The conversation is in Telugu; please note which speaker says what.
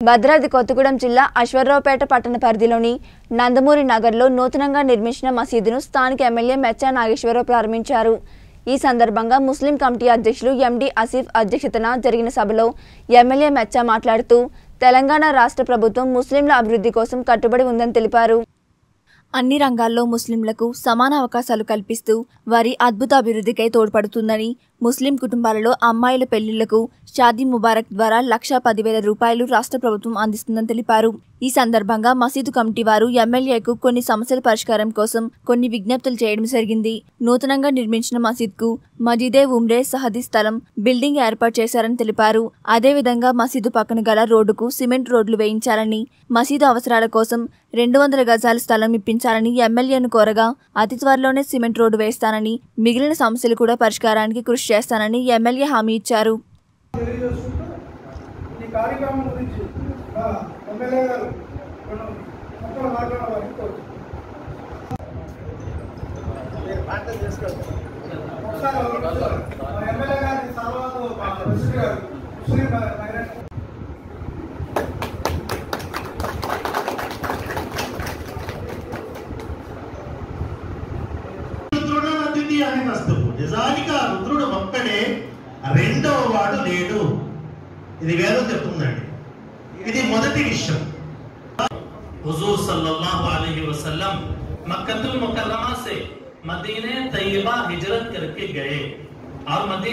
Speaker 1: భద్రాద్రి కొత్తగూడెం జిల్లా అశ్వరావుపేట పట్టణ పరిధిలోని నందమూరి నగర్లో నూతనంగా నిర్మించిన మసీదును స్థానిక ఎమ్మెల్యే మెచ్చా నాగేశ్వరరావు ప్రారంభించారు ఈ సందర్భంగా ముస్లిం కమిటీ అధ్యక్షులు ఎండి ఆసిఫ్ అధ్యక్షతన జరిగిన సభలో ఎమ్మెల్యే మెచ్చా మాట్లాడుతూ తెలంగాణ రాష్ట్ర ప్రభుత్వం ముస్లింల అభివృద్ధి కోసం కట్టుబడి ఉందని తెలిపారు అన్ని రంగాల్లో ముస్లింలకు సమాన అవకాశాలు కల్పిస్తూ వారి అద్భుత అభివృద్ధికై తోడ్పడుతుందని ముస్లిం కుటుంబాలలో అమ్మాయిల పెళ్లిళ్లకు షాదీ ముబారక్ ద్వారా లక్ష పదివేల రూపాయలు రాష్ట్ర ప్రభుత్వం అందిస్తుందని తెలిపారు ఈ సందర్భంగా మసీదు కమిటీ వారు ఎమ్మెల్యేకు కొన్ని సమస్యల పరిష్కారం కోసం కొన్ని విజ్ఞప్తులు చేయడం జరిగింది నూతనంగా నిర్మించిన మసీద్కు మజీదే ఉమ్రే సహదీ స్థలం బిల్డింగ్ ఏర్పాటు చేశారని తెలిపారు అదేవిధంగా మసీదు పక్కన గల రోడ్డుకు సిమెంట్ రోడ్లు వేయించాలని మసీదు అవసరాల కోసం రెండు వందల గజాల స్థలం ఇప్పించాలని ఎమ్మెల్యేను కోరగా అతి త్వరలోనే సిమెంట్ రోడ్డు వేస్తానని మిగిలిన సమస్యలు కూడా పరిష్కారానికి కృషి చేస్తానని ఎమ్మెల్యే హామీ ఇచ్చారు
Speaker 2: తెలియజేసుకుంటూ ఈ కార్యక్రమం గురించి మా ఎమ్మెల్యే గారు మనం మొక్కలు మాట్లాడాలని కోరుతున్నాం ఒకసారి మా ఎమ్మెల్యే గారిని సార్వాతో మా ప్రెసిడెంట్ గారు ముస్లిం మైనారిటీ
Speaker 3: రుద్రుడు ద్వితీయాన్ని వస్తువు నిజానికి ఆ రుద్రుడు ఒక్కడే రెండవ వాడు లేడు ఇది వేదం చెప్తుందండి ఇది మొదటి విషయం
Speaker 4: हुजूर सल्लल्लाहु अलैहि वसल्लम मक्कतुल मुकर्रमा से मदीने तैयबा हिजरत करके गए और मदीने